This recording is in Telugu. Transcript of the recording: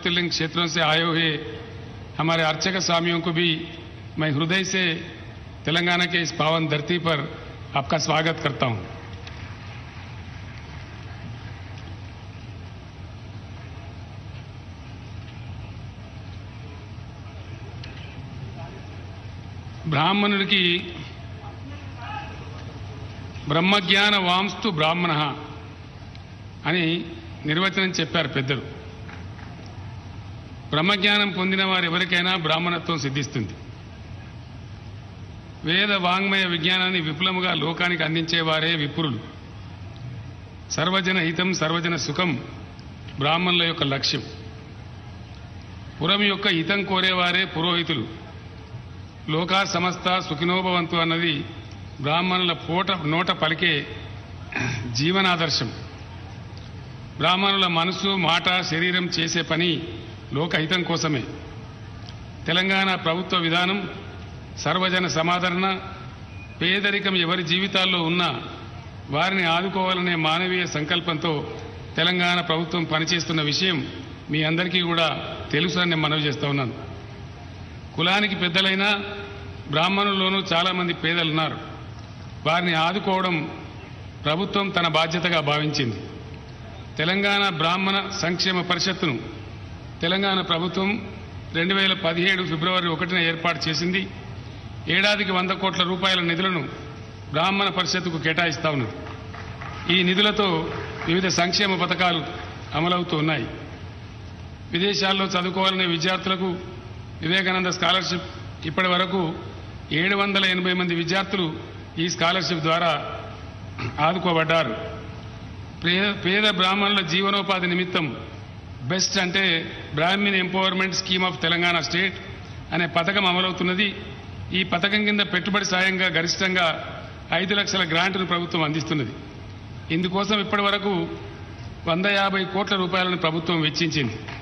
ज्योतिर्लिंग क्षेत्रों से आए हुए हमारे अर्चक स्वामियों को भी मैं हृदय से तेलंगाना के इस पावन धरती पर आपका स्वागत करता हूं బ్రాహ్మణుడికి బ్రహ్మజ్ఞాన వాంస్తు బ్రాహ్మణ అని నిర్వచనం చెప్పారు పెద్దలు బ్రహ్మజ్ఞానం పొందిన వారు ఎవరికైనా బ్రాహ్మణత్వం సిద్ధిస్తుంది వేద వాంగ్మయ విజ్ఞానాన్ని విపులముగా లోకానికి అందించేవారే విపురులు సర్వజన హితం సర్వజన సుఖం బ్రాహ్మణుల యొక్క లక్ష్యం పురం యొక్క హితం కోరేవారే పురోహితులు లోకా సమస్త సుఖినోభవంతు అన్నది బ్రాహ్మణుల పూట నోట పలికే జీవనాదర్శం బ్రాహ్మణుల మనసు మాట శరీరం చేసే పని లోకహితం కోసమే తెలంగాణ ప్రభుత్వ విధానం సర్వజన సమాదరణ పేదరికం ఎవరి జీవితాల్లో ఉన్నా వారిని ఆదుకోవాలనే మానవీయ సంకల్పంతో తెలంగాణ ప్రభుత్వం పనిచేస్తున్న విషయం మీ అందరికీ కూడా తెలుసు అని నేను మనవి చేస్తా ఉన్నాను కులానికి పెద్దలైన బ్రాహ్మణుల్లోనూ చాలామంది పేదలున్నారు వారిని ఆదుకోవడం ప్రభుత్వం తన బాధ్యతగా భావించింది తెలంగాణ బ్రాహ్మణ సంక్షేమ పరిషత్తును తెలంగాణ ప్రభుత్వం రెండు వేల పదిహేడు ఫిబ్రవరి ఒకటిన ఏర్పాటు చేసింది ఏడాదికి వంద కోట్ల రూపాయల నిధులను బ్రాహ్మణ పరిషత్తుకు కేటాయిస్తా ఉన్నది ఈ నిధులతో వివిధ సంక్షేమ పథకాలు అమలవుతూ ఉన్నాయి విదేశాల్లో చదువుకోవాలనే విద్యార్థులకు వివేకానంద స్కాలర్షిప్ ఇప్పటి వరకు ఏడు వందల ఎనభై మంది విద్యార్థులు ఈ స్కాలర్షిప్ ద్వారా ఆదుకోబడ్డారు పేద పేద బ్రాహ్మణుల జీవనోపాధి నిమిత్తం బెస్ట్ అంటే Brahmin empowerment scheme of Telangana state అనే పథకం అమలవుతున్నది ఈ పథకం కింద పెట్టుబడి సాయంగా గరిష్టంగా ఐదు లక్షల గ్రాంట్ను ప్రభుత్వం అందిస్తున్నది ఇందుకోసం ఇప్పటి వరకు వంద యాభై కోట్ల రూపాయలను ప్రభుత్వం వెచ్చించింది